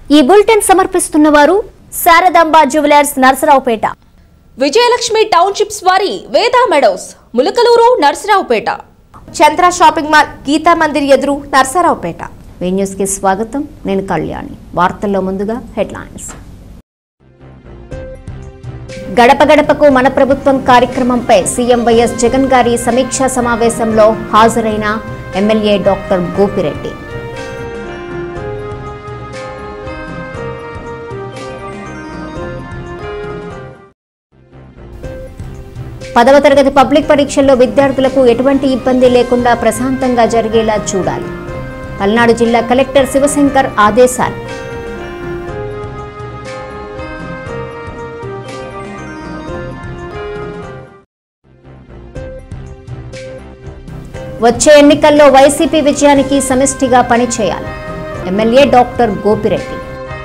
ఈ బులెటిన్ సమర్పిస్తున్న వారు శారదాంబ జ్యువెలర్స్ నరసరావుపేట విజయలక్ష్మి టౌన్షిప్స్ వారి Veda meadows Mulakaluru Narasaraopet Chandra shopping mall Geeta Mandir ఎదురు నర్సరావుపేట వీ న్యూస్ కి స్వాగతం నేను కళ్యాణి వార్తల్లో ముందుగా హెడ్లైన్స్ గడప గడపకు మన ప్రభుత్వం కార్యక్రమంపై సీఎం వైఎస్ జగన్ గారి సమీక్షా సమావేశంలో హాజరైన ఎమ్మెల్యే డాక్టర్ గోపిరెడ్డి పదవ తరగతి పబ్లిక్ పరీక్షల్లో విద్యార్థులకు ఎటువంటి ఇబ్బంది లేకుండా ప్రశాంతంగా జరిగేలా చూడాలి పల్నాడు జిల్లా కలెక్టర్ శివశంకర్ ఆదేశాలు వచ్చే ఎన్నికల్లో వైసీపీ విజయానికి సమిష్టిగా పనిచేయాలి ఎమ్మెల్యే డాక్టర్ గోపిరెడ్డి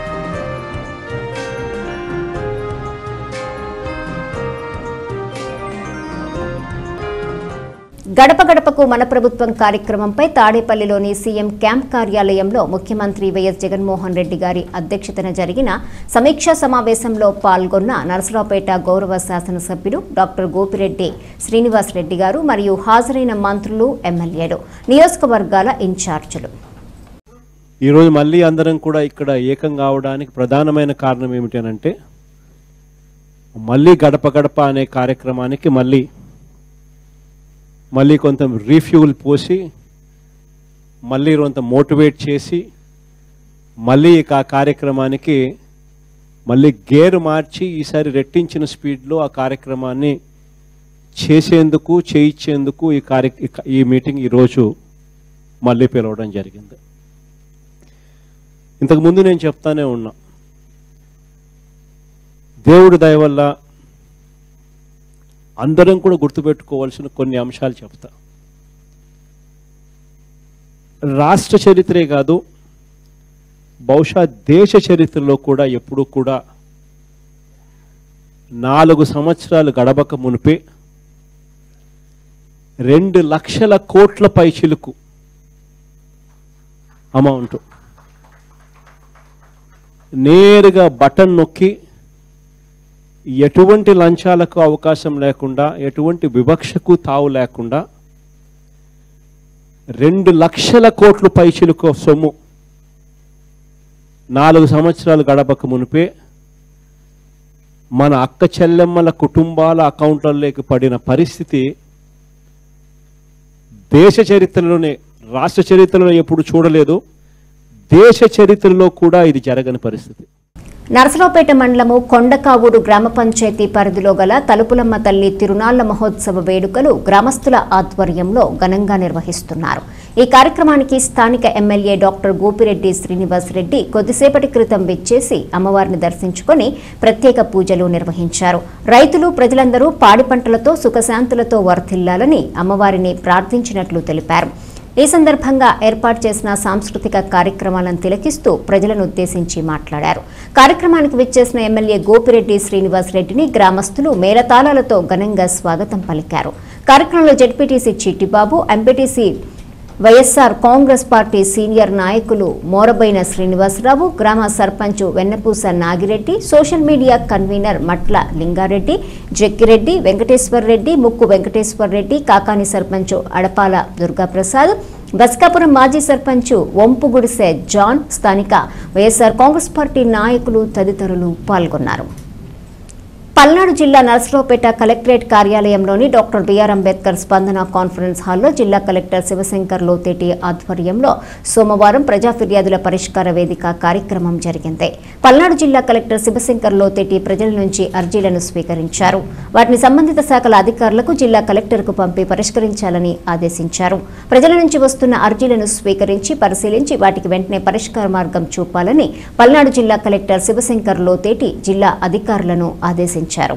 గడప గడపకు మన ప్రభుత్వం కార్యక్రమంపై తాడేపల్లిలోని సీఎం క్యాంప్ కార్యాలయంలో ముఖ్యమంత్రి వైఎస్ జగన్మోహన్ రెడ్డి గారి అధ్యక్షతన జరిగిన సమీక్షా సమావేశంలో పాల్గొన్న నరసరావుపేట గౌరవ శాసనసభ్యులు డాక్టర్ గోపిరెడ్డి శ్రీనివాస్ రెడ్డి గారు మరియు హాజరైన మంత్రులు ఎమ్మెల్యేలు నియోజకవర్గాల ఇన్ఛార్జీలు ఈరోజు మళ్ళీ అందరం కూడా ఇక్కడ ఏకం కావడానికి ప్రధానమైన కారణం ఏమిటనంటే మళ్ళీ గడప గడప అనే కార్యక్రమానికి మళ్ళీ మళ్ళీ కొంత రీఫ్యూల్ పోసి మళ్ళీ కొంత మోటివేట్ చేసి మళ్ళీ ఇక ఆ కార్యక్రమానికి మళ్ళీ గేరు మార్చి ఈసారి రెట్టించిన స్పీడ్లో ఆ కార్యక్రమాన్ని చేసేందుకు చేయించేందుకు ఈ కార్య ఈ మీటింగ్ ఈరోజు మళ్ళీ పిలవడం జరిగింది ఇంతకు ముందు నేను చెప్తానే ఉన్నా దేవుడి దయ వల్ల అందరం కూడా గుర్తుపెట్టుకోవాల్సిన కొన్ని అంశాలు చెప్తా రాష్ట్ర చరిత్రే కాదు బహుశా దేశ చరిత్రలో కూడా ఎప్పుడూ కూడా నాలుగు సంవత్సరాలు గడవక మునిపే రెండు లక్షల కోట్ల పైచిలుకు అమౌంట్ నేరుగా బటన్ నొక్కి ఎటువంటి లంచాలకు అవకాశం లేకుండా ఎటువంటి వివక్షకు తావు లేకుండా రెండు లక్షల కోట్ల పైచిలకు సొమ్ము నాలుగు సంవత్సరాలు గడపక మునిపే మన అక్క చెల్లెమ్మల కుటుంబాల అకౌంట్లలోకి పడిన పరిస్థితి దేశ చరిత్రలోనే రాష్ట్ర చరిత్రలో ఎప్పుడు చూడలేదు దేశ చరిత్రలో కూడా ఇది జరగని పరిస్థితి నరసరావుపేట మండలము కొండకావూరు గ్రామ పంచాయతీ పరిధిలో గల తలుపులమ్మ తల్లి తిరునాళ్ల మహోత్సవ వేడుకలు గ్రామస్తుల ఆధ్వర్యంలో ఘనంగా నిర్వహిస్తున్నారు ఈ కార్యక్రమానికి స్థానిక ఎమ్మెల్యే డాక్టర్ గోపిరెడ్డి శ్రీనివాస్ రెడ్డి కొద్దిసేపటి క్రితం విచ్చేసి అమ్మవారిని దర్శించుకొని ప్రత్యేక పూజలు నిర్వహించారు రైతులు ప్రజలందరూ పాడి పంటలతో సుఖశాంతులతో వర్ధిల్లాలని అమ్మవారిని ప్రార్థించినట్లు తెలిపారు ఈ సందర్భంగా ఏర్పాటు చేసిన సాంస్కృతిక కార్యక్రమాలను తిలకిస్తూ ప్రజలను ఉద్దేశించి మాట్లాడారు కార్యక్రమానికి విచ్చేసిన ఎమ్మెల్యే గోపిరెడ్డి శ్రీనివాస్ రెడ్డిని గ్రామస్తులు మేళతాళాలతో ఘనంగా స్వాగతం పలికారు కార్యక్రమంలో ZPTC Chittibabu MPTC YSR Congress party senior నాయకులు మోరబైన శ్రీనివాసరావు గ్రామ sarpanch Vennapusa Nagireddy social media convener Matla Lingareddy Jakkireddy Venkateswar Reddy Mukku Venkateswar Reddy Kakani sarpanch అడపాల Durgaprasad బస్కాపురం మాజీ సర్పంచ్ వంపుగుడిసె జాన్ స్థానిక వైఎస్ఆర్ కాంగ్రెస్ పార్టీ నాయకులు తదితరులు పాల్గొన్నారు పల్నాడు జిల్లా నర్సరావుపేట కలెక్టరేట్ కార్యాలయంలోని doctor BR Ambedkar Spandana conference హాల్లో జిల్లా కలెక్టర్ శివశంకర్ లోతేటి ఆధ్వర్యంలో సోమవారం ప్రజా ఫిర్యాదుల పరిష్కార వేదిక కార్యక్రమం జరిగింది పల్నాడు జిల్లా కలెక్టర్ శివశంకర్ లోతేటి ప్రజల నుంచి అర్జీలను స్వీకరించారు వాటిని సంబంధిత శాఖల అధికారులకు జిల్లా కలెక్టర్కు పంపి పరిష్కరించాలని ఆదేశించారు ప్రజల నుంచి వస్తున్న అర్జీలను స్వీకరించి పరిశీలించి వాటికి వెంటనే పరిష్కార మార్గం చూపాలని పల్నాడు జిల్లా కలెక్టర్ శివశంకర్ లోతేటి జిల్లా అధికారులను ఆదేశించారు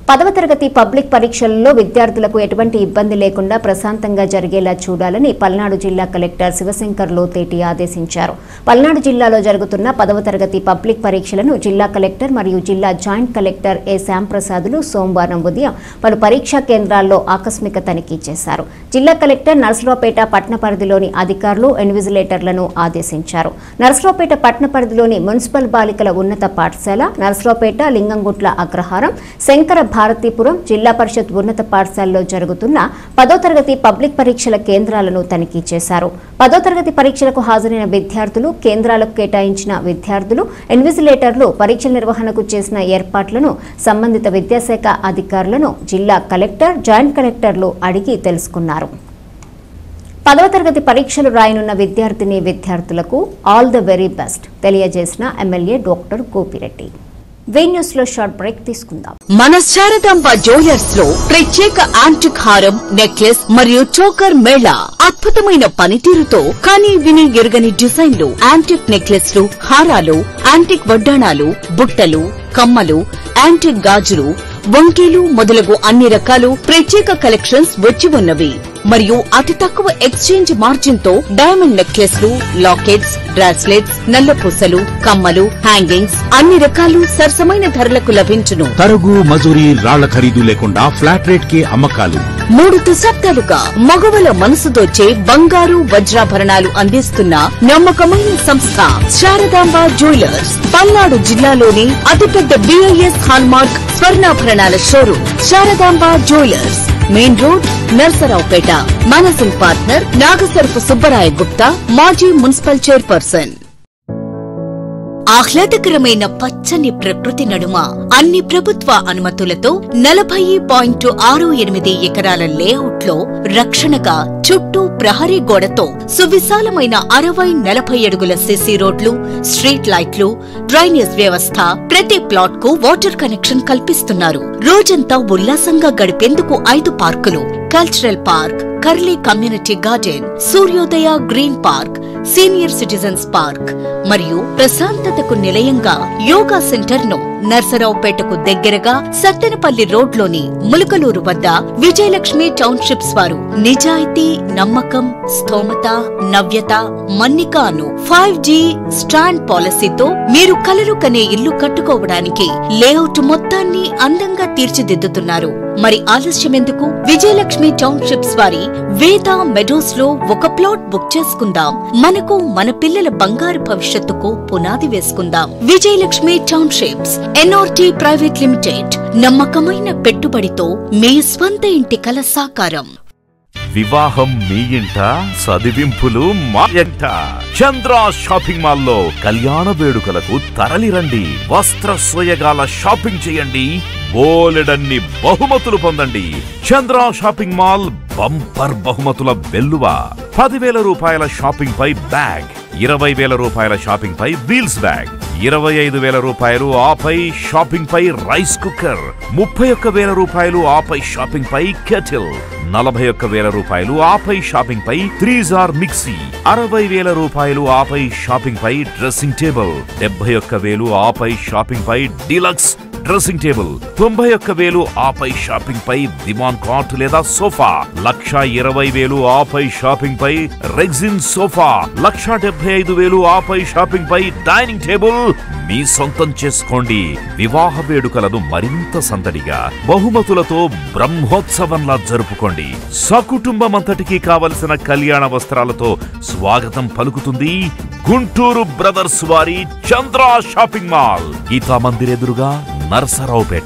పదవ తరగతి పబ్లిక్ పరీక్షలలో విద్యార్థులకు ఎటువంటి ఇబ్బంది లేకుండా ప్రశాంతంగా జరిగేలా చూడాలని పల్నాడు జిల్లా కలెక్టర్ శివశంకర్ లోతేటి ఆదేశించారు పల్నాడు జిల్లాలో జరుగుతున్న పదవ తరగతి పబ్లిక్ పరీక్షలను జిల్లా కలెక్టర్ మరియు జిల్లా జాయింట్ కలెక్టర్ ఏ శ్యాంప్రసాదులు సోమవారం ఉదయం పలు పరీక్షా కేంద్రాల్లో ఆకస్మిక తనిఖీ చేశారు జిల్లా కలెక్టర్ నర్సరావుపేట పట్టణ పరిధిలోని అధికారులు ఇన్విజిలేటర్లను ఆదేశించారు నర్సరావుపేట పట్టణ పరిధిలోని మున్సిపల్ బాలికల ఉన్నత పాఠశాల నర్సరావుపేట లింగంగుట్ల అగ్రహారం శంకర భారతీపురం జిల్లా పరిషత్ ఉన్నత పాఠశాలలో జరుగుతున్న పదో తరగతి పబ్లిక్ పరీక్షల కేంద్రాలను తనిఖీ చేశారు పదో తరగతి పరీక్షలకు హాజరైన విద్యార్థులు కేంద్రాలకు కేటాయించిన విద్యార్థులు ఇన్విజిలేటర్లు పరీక్షల నిర్వహణకు చేసిన ఏర్పాట్లను సంబంధిత విద్యాశాఖ అధికారులను జిల్లా కలెక్టర్ జాయింట్ కలెక్టర్లు అడిగి తెలుసుకున్నారు పదవ తరగతి పరీక్షలు రాయనున్న విద్యార్థిని విద్యార్థులకు ఆల్ ద వెరీ బెస్ట్ తెలియజేసిన MLA doctor Gopireddy V news లో షార్ట్ బ్రేక్ తీసుకుందాం మన శారదాంబ జ్యువెలర్స్ లో ప్రత్యేక యాంటిక్ హారం నెక్లెస్ మరియు చోకర్ మేళా అద్భుతమైన పనితీరుతో కానీ విని ఎరుగని డిజైన్లు యాంటిక్ నెక్లెస్లు హారాలు యాంటిక్ వడ్డాణాలు బుట్టలు కమ్మలు యాంటిక్ గాజులు వంకీలు మొదలగు అన్ని రకాలు ప్రత్యేక కలెక్షన్స్ వచ్చి ఉన్నవి మరియు అతి తక్కువ ఎక్స్చేంజ్ మార్జిన్ తో డైమండ్ నెక్లెస్లు లాకెట్స్ బ్రాస్లెట్స్ నల్లపూసలు కమ్మలు హ్యాంగింగ్స్ అన్ని రకాలు సరసమైన ధరలకు లభించును తరుగు మజూరి రాళ్ల ఖరీదు లేకుండా ఫ్లాట్ రేట్ కి అమ్మకాలు మూడు దశాబ్దాలుగా మగవల మనసు దోచే బంగారు వజ్రాభరణాలు అందిస్తున్న నమ్మకమైన సంస్థ శారదాంబ జ్యువెలర్స్ పల్నాడు జిల్లాలోని అతిపెద్ద బిఐఎస్ హాల్మార్క్ స్వర్ణాభరణాల showroom Saradamba jewellers main road Narasaraopet managing partner Nagasarapu Subbaraya Gupta మాజీ మున్సిపల్ చైర్పర్సన్ ఆహ్లాదకరమైన పచ్చని ప్రకృతి నడుమ అన్ని ప్రభుత్వ అనుమతులతో నలభై పాయింట్ ఆరు ఎనిమిది ఎకరాల లేఅవుట్ లో రక్షణగా చుట్టూ ప్రహరీ గోడతో సువిశాలమైన అరవై నలభై అడుగుల సిసి రోడ్లు స్ట్రీట్ లైట్లు డ్రైనేజ్ వ్యవస్థ ప్రతి ప్లాట్ కు వాటర్ కనెక్షన్ కల్పిస్తున్నారు రోజంతా ఉల్లాసంగా గడిపేందుకు ఐదు పార్కులు కల్చరల్ పార్క్ కర్లీ community garden Suryodaya green park senior citizens park మరియు ప్రశాంతతకు నిలయంగా యోగా సెంటర్ ను నర్సరావుపేటకు దగ్గరగా సత్తెనపల్లి రోడ్లోని ములకలూరు వద్ద విజయలక్ష్మి టౌన్షిప్స్ వారు నిజాయితీ నమ్మకం స్థోమత నవ్యత మన్నిక అను ఫైవ్ జీ స్టాండ్ పాలసీతో మీరు కలలు కనే ఇల్లు కట్టుకోవడానికి లేఅవుట్ మొత్తాన్ని అందంగా తీర్చిదిద్దుతున్నారు మరి ఆలస్యం ఎందుకు విజయలక్ష్మి టౌన్షిప్స్ వారి వేద మెడోస్ లో ఒక ప్లాట్ బుక్ చేసుకుందాం మనకు మన పిల్లల బంగారు భవిష్యత్తుకు పునాది వేసుకుందాం Vijayalakshmi townships NRT private limited నమ్మకమైన పెట్టుబడితో మీ స్వంత ఇంటి కల సాకారం వివాహం మీ ఇంట చదివింపులు మా ఇంట చంద్ర షాపింగ్ మాల్ లో కళ్యాణ వేడుకలకు తరలిరండి వస్త్ర సోయగాల షాపింగ్ చేయండి బోలెడన్ని బహుమతులు పొందండి చంద్ర షాపింగ్ మాల్ బంపర్ బహుమతుల వెల్లువ పదివేల రూపాయల షాపింగ్ పై బ్యాగ్ ఇరవై వేల రూపాయల షాపింగ్ పై వీల్స్ బ్యాగ్ ఇరవై ఐదు వేల రూపాయలు ఆపై షాపింగ్ పై రైస్ కుక్కర్ ముప్పై ఒక్క వేల రూపాయలు ఆపై షాపింగ్ పై కెటిల్ నలభై ఒక్క వేల రూపాయలు ఆపై షాపింగ్ పై త్రీ జార్ మిక్సీ అరవై వేల రూపాయలు ఆపై షాపింగ్ పై డ్రెస్సింగ్ టేబుల్ డెబ్బై ఒక్క వేలు ఆపై షాపింగ్ పై డీలక్స్ డ్రెస్సింగ్ టేబుల్ తొంభై ఒక్క వేలు ఆపై షాపింగ్ పై దివాన్ కాట్ లేదా సోఫా లక్ష ఇరవై వేలు ఆపై షాపింగ్ పై రెగ్జిన్ సోఫా లక్ష డెబ్బై ఐదు వేలు ఆపై షాపింగ్ పై డైనింగ్ టేబుల్ మీ సొంతం చేసుకోండి వివాహ వేడుకలను మరింత సందడిగా బహుమతులతో బ్రహ్మోత్సవంలా జరుపుకోండి సకుటుంబం అంతటికి కావలసిన కళ్యాణ వస్త్రాలతో స్వాగతం పలుకుతుంది గుంటూరు బ్రదర్స్ వారి చంద్ర షాపింగ్ మాల్ గీతా మందిర్ ఎదురుగా Narasaraopet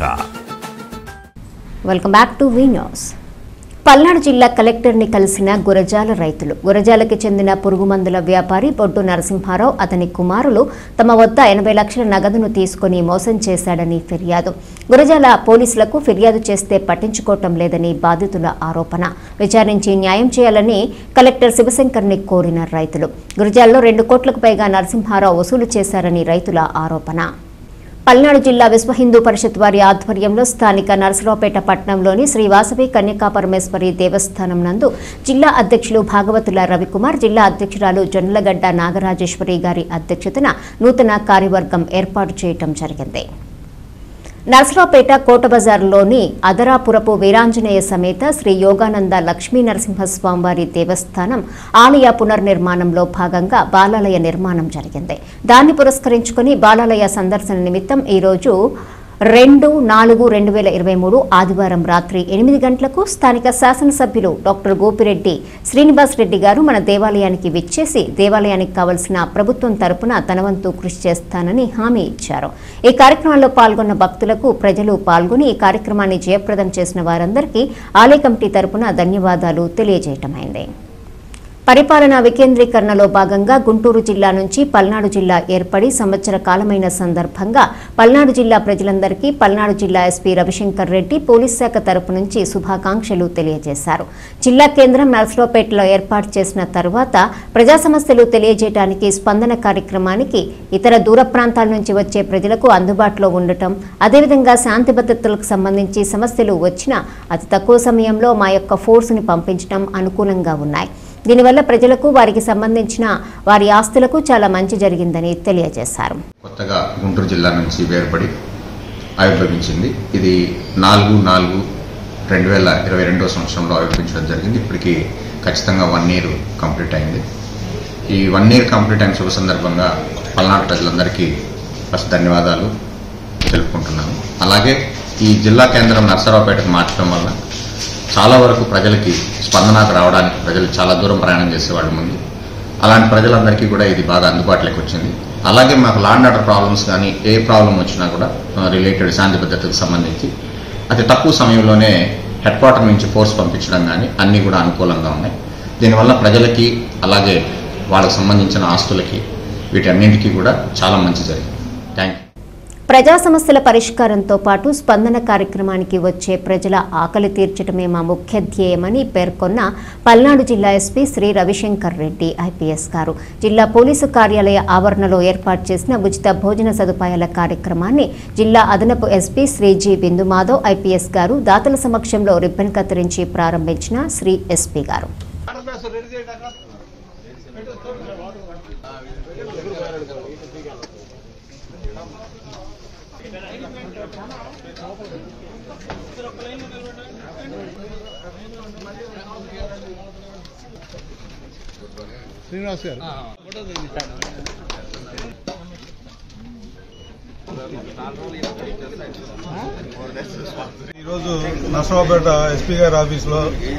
welcome back to V news Palnadu జిల్లా కలెక్టర్ని కలిసిన గురజాల రైతులు గురజాలకి చెందిన పురుగు మందుల వ్యాపారి బొడ్డు నరసింహారావు అతని కుమారులు తమ వద్ద ఎనభై లక్షల నగదును తీసుకుని మోసం చేశాడని ఫిర్యాదు గురజాల పోలీసులకు ఫిర్యాదు చేస్తే పట్టించుకోవటం లేదని బాధితుల ఆరోపణ విచారించి న్యాయం చేయాలని కలెక్టర్ శివశంకర్ని కోరిన రైతులు గురజాలలో రెండు కోట్లకు పైగా నరసింహారావు వసూలు చేశారని రైతుల ఆరోపణ పల్నాడు జిల్లా విశ్వ హిందూ పరిషత్ వారి ఆధ్వర్యంలో స్థానిక నరసరావుపేట పట్టణంలోని శ్రీ వాసవి కన్యకా పరమేశ్వరి దేవస్థానం నందు జిల్లా అధ్యక్షులు భాగవతుల రవికుమార్ జిల్లా అధ్యక్షురాలు జొన్నలగడ్డ నాగరాజేశ్వరి గారి అధ్యక్షతన నూతన కార్యవర్గం ఏర్పాటు చేయటం జరిగింది నర్సరావుపేట కోటబజార్లోని అదరాపురపు వీరాంజనేయ సమేత శ్రీ యోగానంద లక్ష్మీ నరసింహస్వామివారి దేవస్థానం ఆలయ పునర్నిర్మాణంలో భాగంగా బాలాలయ నిర్మాణం జరిగింది దాన్ని పురస్కరించుకుని బాలాలయ సందర్శన నిమిత్తం ఈరోజు రెండు నాలుగు రెండు వేల ఇరవై మూడు ఆదివారం రాత్రి ఎనిమిది గంటలకు స్థానిక శాసనసభ్యులు డాక్టర్ గోపిరెడ్డి శ్రీనివాస్ రెడ్డి గారు మన దేవాలయానికి విచ్చేసి దేవాలయానికి కావలసిన ప్రభుత్వం తరపున తన వంతు కృషి చేస్తానని హామీ ఇచ్చారు ఈ కార్యక్రమంలో పాల్గొన్న భక్తులకు ప్రజలు పాల్గొని ఈ కార్యక్రమాన్ని జయప్రదం చేసిన వారందరికీ ఆలయ కమిటీ తరపున ధన్యవాదాలు తెలియజేయటమైంది పరిపాలనా వికేంద్రీకరణలో భాగంగా గుంటూరు జిల్లా నుంచి పల్నాడు జిల్లా ఏర్పడి సంవత్సర కాలమైన సందర్భంగా పల్నాడు జిల్లా ప్రజలందరికీ పల్నాడు జిల్లా ఎస్పీ రవిశంకర్ రెడ్డి పోలీస్ శాఖ తరపు నుంచి శుభాకాంక్షలు తెలియజేశారు జిల్లా కేంద్రం నర్సరావుపేటలో ఏర్పాటు చేసిన తరువాత ప్రజా సమస్యలు తెలియజేయడానికి స్పందన కార్యక్రమానికి ఇతర దూర ప్రాంతాల నుంచి వచ్చే ప్రజలకు అందుబాటులో ఉండటం అదేవిధంగా శాంతి భద్రతలకు సంబంధించి సమస్యలు వచ్చినా అతి తక్కువ సమయంలో మా యొక్క ఫోర్సుని పంపించడం అనుకూలంగా ఉన్నాయి దీనివల్ల ప్రజలకు వారికి సంబంధించిన వారి ఆస్తులకు చాలా మంచి జరిగిందని తెలియజేశారు కొత్తగా గుంటూరు జిల్లా నుంచి వేరుపడి ఆవిర్భవించింది ఇది నాలుగు నాలుగు రెండు వేల ఇరవై రెండో సంవత్సరంలో ఆవిర్భవించడం జరిగింది ఇప్పటికి ఖచ్చితంగా వన్ ఇయర్ కంప్లీట్ అయింది ఈ వన్ ఇయర్ కంప్లీట్ అయిన శుభ సందర్భంగా పల్నాడు ప్రజలందరికీ ఫస్ట్ ధన్యవాదాలు తెలుపుకుంటున్నాను అలాగే ఈ జిల్లా కేంద్రం నర్సరావుపేటకు మార్చడం వల్ల చాలా వరకు ప్రజలకి స్పందనకు రావడానికి ప్రజలు చాలా దూరం ప్రయాణం చేసేవాళ్ళు ముందు అలాంటి ప్రజలందరికీ కూడా ఇది బాగా అందుబాటులోకి వచ్చింది అలాగే మాకు లాండ్ ఆర్డర్ ప్రాబ్లమ్స్ కానీ ఏ ప్రాబ్లం వచ్చినా కూడా రిలేటెడ్ శాంతి భద్రతకు సంబంధించి అతి తక్కువ సమయంలోనే హెడ్ క్వార్టర్ నుంచి ఫోర్స్ పంపించడం కానీ అన్నీ కూడా అనుకూలంగా ఉన్నాయి దీనివల్ల ప్రజలకి అలాగే వాళ్ళకు సంబంధించిన ఆస్తులకి వీటన్నింటికీ కూడా చాలా మంచి జరిగింది థ్యాంక్ యూ ప్రజా సమస్యల పరిష్కారంతో పాటు స్పందన కార్యక్రమానికి వచ్చే ప్రజల ఆకలి తీర్చడమే మా ముఖ్య ధ్యేయమని పేర్కొన్న పల్నాడు జిల్లా ఎస్పీ శ్రీ రవిశంకర్ రెడ్డి ఐపీఎస్ గారు జిల్లా పోలీసు కార్యాలయ ఆవరణలో ఏర్పాటు చేసిన ఉచిత భోజన సదుపాయాల కార్యక్రమాన్ని జిల్లా అదనపు SP Shri G Bindu Madhav IPS గారు దాతల సమక్షంలో రిబ్బన్ కత్తిరించి ప్రారంభించిన శ్రీ ఎస్పీ గారు శ్రీనివాస్ గారు ఈరోజు నర్సరావుపేట ఎస్పీ గారి ఆఫీస్లో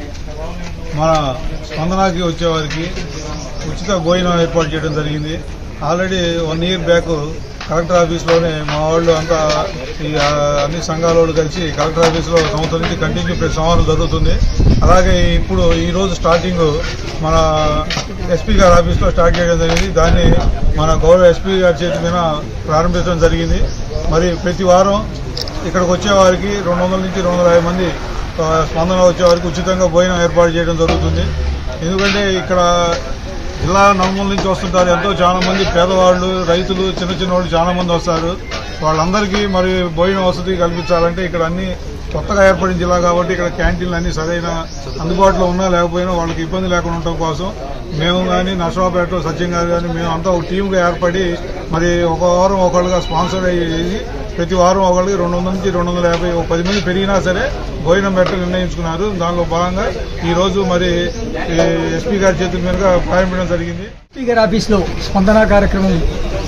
మన స్పందనకి వచ్చేవారికి ఉచిత భోజనం ఏర్పాటు చేయడం జరిగింది already one year back collector ఆఫీస్లోనే మా వాళ్ళు అంతా ఈ ఆ, అన్ని సంఘాల వాళ్ళు కలిసి కలెక్టర్ ఆఫీస్లో సంవత్సరం నుంచి కంటిన్యూ ప్రతి సంవత్సరం జరుగుతుంది అలాగే ఇప్పుడు ఈ రోజు స్టార్టింగ్ మన ఎస్పీ గారి ఆఫీస్లో స్టార్ట్ చేయడం జరిగింది దాన్ని మన గౌరవ ఎస్పీ గారి చేతి మీద ప్రారంభించడం జరిగింది మరి ప్రతి వారం ఇక్కడికి వచ్చే వారికి రెండు వందల నుంచి రెండు వందల యాభై మంది ఆ, స్పందన వచ్చే వారికి ఉచితంగా భోజనం ఏర్పాటు చేయడం జరుగుతుంది ఎందుకంటే ఇక్కడ జిల్లా నలుమూల నుంచి వస్తుంటారు ఎంతో చాలా మంది పేదవాళ్ళు రైతులు చిన్న చిన్న వాళ్ళు చాలా మంది వస్తారు వాళ్ళందరికీ మరి భోజన వసతి కల్పించాలంటే ఇక్కడ అన్ని కొత్తగా ఏర్పడిన జిల్లా కాబట్టి ఇక్కడ క్యాంటీన్లు అన్ని సరైన అందుబాటులో ఉన్నా లేకపోయినా వాళ్ళకి ఇబ్బంది లేకుండా ఉండటం కోసం మేము కానీ నర్సరావుపేట సత్యం గారు కానీ మేము అంతా ఒక టీమ్గా ఏర్పడి మరి ఒక వారం ఒకళ్ళుగా స్పాన్సర్ అయ్యి ప్రతి వారం ఒకళ్ళకి రెండు వందల నుంచి రెండు వందల యాభై ఒక పది మంది పెరిగినా సరే భోజనం పెట్ట నిర్ణయించుకున్నారు దానిలో భాగంగా ఈ రోజు మరి ఈ ఎస్పీ గారి చేతుల మీదుగా ప్రారంభించడం జరిగింది స్పీకర్ ఆఫీస్లో స్పందన కార్యక్రమం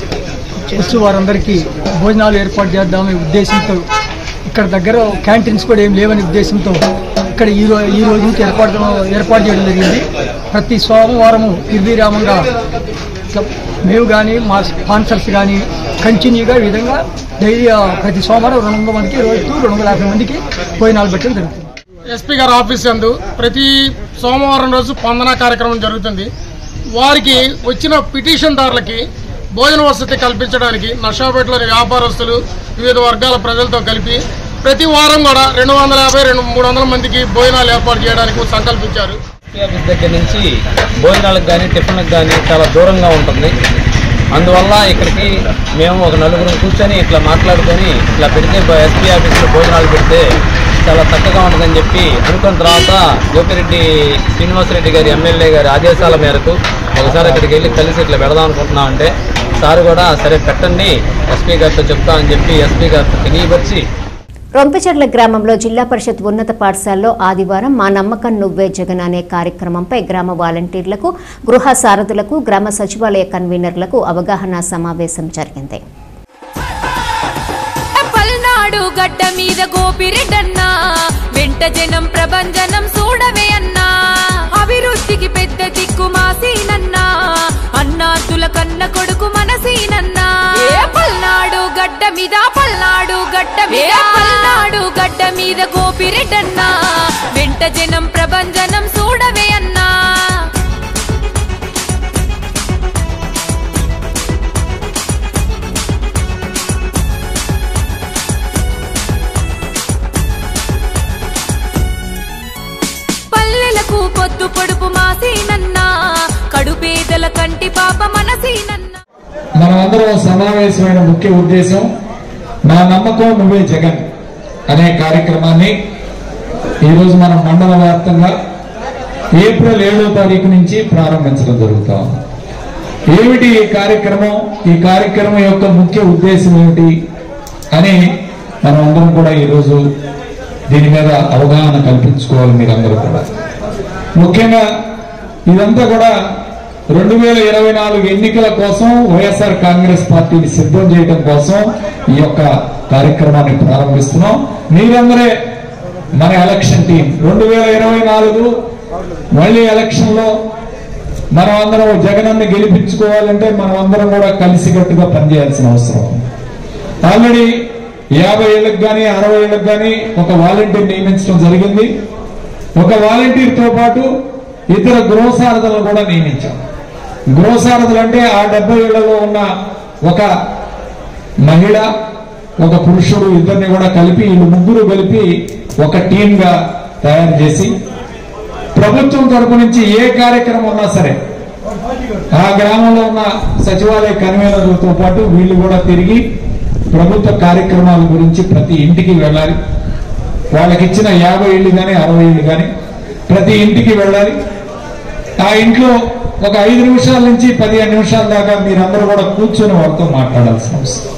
చేస్తూ వారందరికీ భోజనాలు ఏర్పాటు చేద్దామనే ఉద్దేశంతో ఇక్కడ దగ్గర క్యాంటీన్స్ కూడా ఏం లేవనే ఉద్దేశంతో ఇక్కడ ఈ రోజు ఈ రోజు నుంచి ఏర్పాటు ఏర్పాటు చేయడం జరిగింది ప్రతి సోమవారము నిర్విరామంగా ఇట్లా మేము కానీ మా స్పాన్సర్స్ కానీ కంటిన్యూగా ఈ విధంగా డైలీ ఆ, ప్రతి సోమవారం రెండు వందల మందికి రోజుకు రెండు వందల యాభై మందికి భోజనాలు పెట్టడం జరుగుతుంది ఎస్పీ గారి ఆఫీస్ యందు ప్రతి సోమవారం రోజు స్పందన కార్యక్రమం జరుగుతుంది వారికి వచ్చిన పిటిషన్దారులకి భోజన వసతి కల్పించడానికి నర్సాపేటలోని వ్యాపారస్తులు వివిధ వర్గాల ప్రజలతో కలిపి ప్రతి వారం కూడా రెండు వందల యాభై రెండు మూడు వందల మందికి భోజనాలు ఏర్పాటు చేయడానికి సంకల్పించారు ఆఫీస్ దగ్గర నుంచి భోజనాలకు కానీ టిఫిన్లకు కానీ చాలా దూరంగా ఉంటుంది అందువల్ల ఇక్కడికి మేము ఒక నలుగురు కూర్చొని ఇట్లా మాట్లాడుకొని ఇట్లా పెడితే ఎస్పీ ఆఫీస్లో భోజనాలు పెడితే చాలా చక్కగా ఉంటుందని చెప్పి అనుకున్న తర్వాత గోపిరెడ్డి శ్రీనివాసరెడ్డి గారి ఎమ్మెల్యే గారి ఆదేశాల మేరకు ఒకసారి అక్కడికి వెళ్ళి కలిసి ఇట్లా పెడదాం అనుకుంటున్నాం అంటే సార్ కూడా సరే పెట్టండి ఎస్పీ గారితో చెప్తా అని చెప్పి ఎస్పీ గారితో తెలియపరిచి రొంపిచెర్ల గ్రామంలో జిల్లా పరిషత్ ఉన్నత పాఠశాలలో ఆదివారం మా నమ్మకం నువ్వే జగన్ అనే కార్యక్రమంపై గ్రామ వాలంటీర్లకు గృహ సారథులకు గ్రామ సచివాలయ కన్వీనర్లకు అవగాహన సమావేశం జరిగింది పల్నాడు గడ్డ మీద గోపిరెడ్డన్నా వెంట జనం ప్రభంజనం చూడవే అన్నా అభివృద్ధికి పెద్ద దిక్కు మాసీనన్నా అన్నాతుల కన్న కొడుకు మనసీనన్నా ఏ పల్నాడు గడ్డ మీద పల్నాడు గడ్డ మీద పల్నాడు గడ్డ మీద గోపిరెడ్డన్నా వెంట జనం ప్రభంజనం చూడవే అన్నా పల్లెలకు పొద్దు పొడుపు మాసీనన్నా కడుపేదల కంటి పాప మనసీనన్నా మనమందరం సమావేశమైన ముఖ్య ఉద్దేశం నా నమ్మకం నువ్వే జగన్ అనే కార్యక్రమాన్ని ఈరోజు మనం మండల వ్యాప్తంగా ఏప్రిల్ ఏడో తారీఖు నుంచి ప్రారంభించడం జరుగుతా ఉంది. ఏమిటి ఈ కార్యక్రమం ఈ కార్యక్రమం యొక్క ముఖ్య ఉద్దేశం ఏమిటి అని మనం అందరం కూడా ఈరోజు దీని మీద అవగాహన కల్పించుకోవాలి మీరందరూ కూడా ముఖ్యంగా ఇదంతా కూడా రెండు వేల ఇరవై నాలుగు ఎన్నికల కోసం వైఎస్ఆర్ కాంగ్రెస్ పార్టీని సిద్ధం చేయడం కోసం ఈ యొక్క కార్యక్రమాన్ని ప్రారంభిస్తున్నాం మీరందరే మన ఎలక్షన్ టీం రెండు వేల ఇరవై నాలుగు మళ్ళీ ఎలక్షన్ లో మనం అందరం జగనన్న గెలిపించుకోవాలంటే మనం అందరం కూడా కలిసికట్టుగా పనిచేయాల్సిన అవసరం ఉంది. ఆల్రెడీ యాభై ఏళ్ళకి కానీ అరవై ఏళ్ళకి కానీ ఒక వాలంటీర్ నియమించడం జరిగింది ఒక వాలంటీర్ తో పాటు ఇతర గృహసారథులను కూడా నియమించాం గృహసారథులు అంటే ఆ డెబ్బై ఏళ్లలో ఉన్న ఒక మహిళ ఒక పురుషుడు ఇద్దరిని కూడా కలిపి వీళ్ళు ముగ్గురు కలిపి ఒక టీమ్ గా తయారు చేసి ప్రభుత్వం తరపు నుంచి ఏ కార్యక్రమం ఉన్నా సరే ఆ గ్రామంలో ఉన్న సచివాలయ కన్వీనర్లతో పాటు వీళ్ళు కూడా తిరిగి ప్రభుత్వ కార్యక్రమాల గురించి ప్రతి ఇంటికి వెళ్ళాలి వాళ్ళకి ఇచ్చిన యాభై ఇళ్ళు కానీ అరవై ఇళ్ళు కానీ ప్రతి ఇంటికి వెళ్ళాలి ఆ ఇంట్లో ఒక ఐదు నిమిషాల నుంచి పదిహేను నిమిషాల దాకా మీరందరూ కూడా కూర్చొని వాళ్ళతో మాట్లాడాల్సిన అవసరం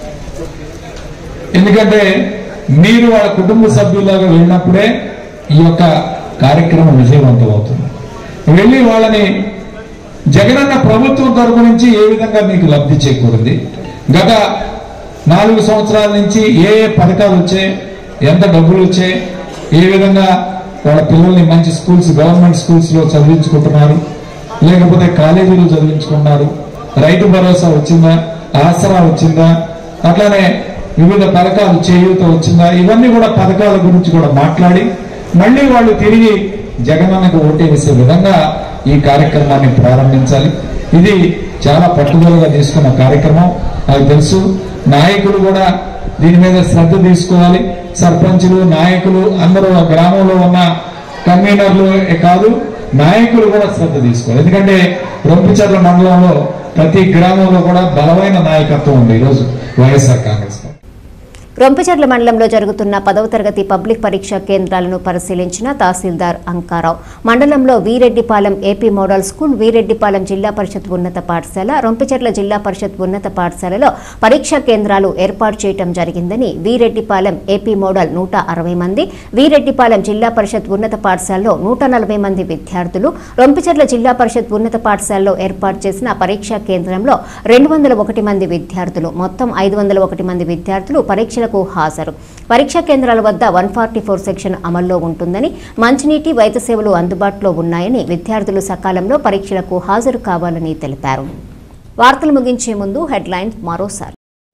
ఎందుకంటే మీరు వాళ్ళ కుటుంబ సభ్యులాగా వెళ్ళినప్పుడే ఈ యొక్క కార్యక్రమం విజయవంతం అవుతుంది వెళ్ళి వాళ్ళని జగనన్న ప్రభుత్వం తరపు నుంచి ఏ విధంగా మీకు లబ్ధి చేకూరింది గత నాలుగు సంవత్సరాల నుంచి ఏ ఏ పథకాలు వచ్చాయి ఎంత డబ్బులు వచ్చాయి ఏ విధంగా వాళ్ళ పిల్లల్ని మంచి స్కూల్స్ గవర్నమెంట్ స్కూల్స్ లో చదివించుకుంటున్నారు లేకపోతే కాలేజీలు చదివించుకున్నారు రైతు భరోసా వచ్చిందా ఆసరా వచ్చిందా అట్లానే వివిధ పథకాలు చేయూత వచ్చిందా ఇవన్నీ కూడా పథకాల గురించి కూడా మాట్లాడి మళ్ళీ వాళ్ళు తిరిగి జగనన్నకు ఓటేసే విధంగా ఈ కార్యక్రమాన్ని ప్రారంభించాలి ఇది చాలా పట్టుదలగా తీసుకున్న కార్యక్రమం నాకు తెలుసు నాయకులు కూడా దీని మీద శ్రద్ధ తీసుకోవాలి సర్పంచులు నాయకులు అందరూ ఆ గ్రామంలో ఉన్న కన్వీనర్లు కాదు నాయకులు కూడా శ్రద్ధ తీసుకోవాలి ఎందుకంటే రొంపిచర్ల మండలంలో ప్రతి గ్రామంలో కూడా బలమైన నాయకత్వం ఉంది ఈరోజు వైఎస్ఆర్ కాంగ్రెస్ పార్టీ. రొంపిచర్ల మండలంలో జరుగుతున్న పదవ తరగతి పబ్లిక్ పరీక్షా కేంద్రాలను పరిశీలించిన తహసీల్దార్ అంకారావు మండలంలో Veereddipalem AP model school Veereddipalem జిల్లా పరిషత్ ఉన్నత పాఠశాల రొంపిచర్ల జిల్లా పరిషత్ ఉన్నత పాఠశాలలో పరీక్షా కేంద్రాలు ఏర్పాటు చేయడం జరిగిందని వీరెడ్డిపాలెం ఏపీ మోడల్ నూట అరవై మంది వీరెడ్డిపాలెం జిల్లా పరిషత్ ఉన్నత పాఠశాలలో నూట నలభై మంది విద్యార్థులు రొంపిచర్ల జిల్లా పరిషత్ ఉన్నత పాఠశాలలో ఏర్పాటు చేసిన పరీక్షా కేంద్రంలో రెండు వందల ఒకటి మంది విద్యార్థులు మొత్తం ఐదు వందల ఒకటి మంది విద్యార్థులు పరీక్షలకు హాజరు పరీక్షా కేంద్రాల వద్ద వన్ ఫార్టీ ఫోర్ సెక్షన్ అమల్లో ఉంటుందని మంచినీటి వైద్య సేవలు అందుబాటులో ఉన్నాయని విద్యార్థులు సకాలంలో పరీక్షలకు హాజరు కావాలని తెలిపారు వార్తలు ముగించే ముందు హెడ్లైన్స్ మరోసారి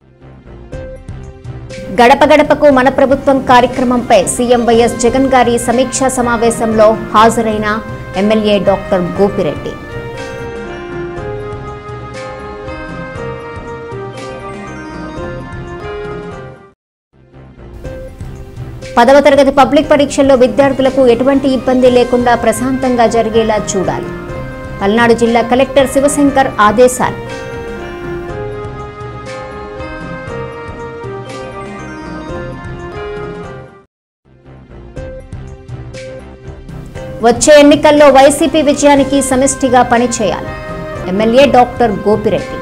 గడప గడపకు మన ప్రభుత్వం కార్యక్రమంపై సీఎం వైఎస్ జగన్ గారి సమీక్షా సమావేశంలో హాజరైన ఎమ్మెల్యే డాక్టర్ గోపిరెడ్డి పదవ తరగతి పబ్లిక్ పరీక్షల్లో విద్యార్థులకు ఎటువంటి ఇబ్బంది లేకుండా ప్రశాంతంగా జరిగేలా చూడాలి పల్నాడు జిల్లా కలెక్టర్ శివశంకర్ ఆదేశాలు వచ్చే ఎన్నికల్లో వైసీపీ విజయానికి సమిష్టిగా పనిచేయాలి ఎమ్మెల్యే డాక్టర్ గోపిరెడ్డి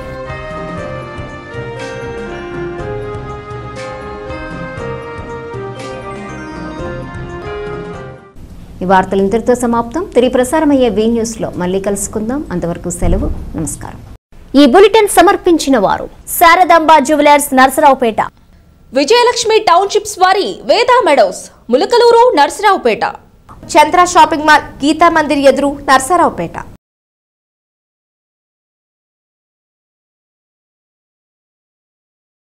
ఈ వార్తలు ఇంతటితో సమాప్తం తిరిగి ప్రసారమయ్యే వీ న్యూస్లో మళ్ళీ కలుసుకుందాం అంతవరకు సెలవు నమస్కారం ఈ బులెటిన్ సమర్పించిన వారు శారదాంబ జ్యువెలర్స్ నర్సరావుపేట విజయలక్ష్మి టౌన్షిప్స్ వారి Veda meadows Mulakaluru Narasaraopet Chandra shopping mall Geeta Mandir ఎదురు నర్సరావుపేట